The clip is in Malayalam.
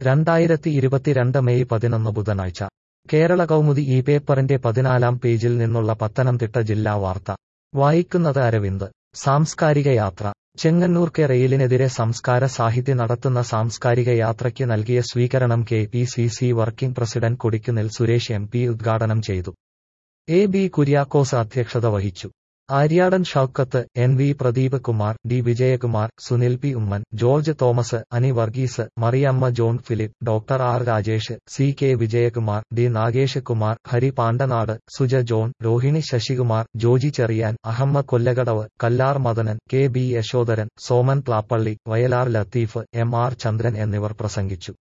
രണ്ടായിരത്തി ഇരുപത്തിരണ്ട് മെയ് പതിനൊന്ന് ബുധനാഴ്ച കേരള കൗമുദി ഈ പേപ്പറിന്റെ പതിനാലാം പേജിൽ നിന്നുള്ള പത്തനംതിട്ട ജില്ലാ വാർത്ത വായിക്കുന്നത് അരവിന്ദ് സാംസ്കാരിക യാത്ര ചെങ്ങന്നൂർ കെ റെയിലിനെതിരെ സംസ്കാര സാഹിത്യ നടത്തുന്ന സാംസ്കാരിക യാത്രയ്ക്ക് നൽകിയ സ്വീകരണം K P C C working president Kodikunnil Suresh M P ഉദ്ഘാടനം ചെയ്തു എ ബി കുര്യാക്കോസ് അധ്യക്ഷത വഹിച്ചു Aryadan Shoukath N V Pradeep Kumar D Vijayakumar Sunil P Oommen George Thomas Ani Varghese Mariyamma John Philip doctor R Rajesh C K Vijayakumar D Nagesh Kumar Hari Pandanad Suja John Rohini Sasikumar Joji Cherian Ahammed Kollakadavu Kallar Madanan K B Yasodharan Soman Plappally Vayalar Latheef M R ചന്ദ്രൻ എന്നിവർ പ്രസംഗിച്ചു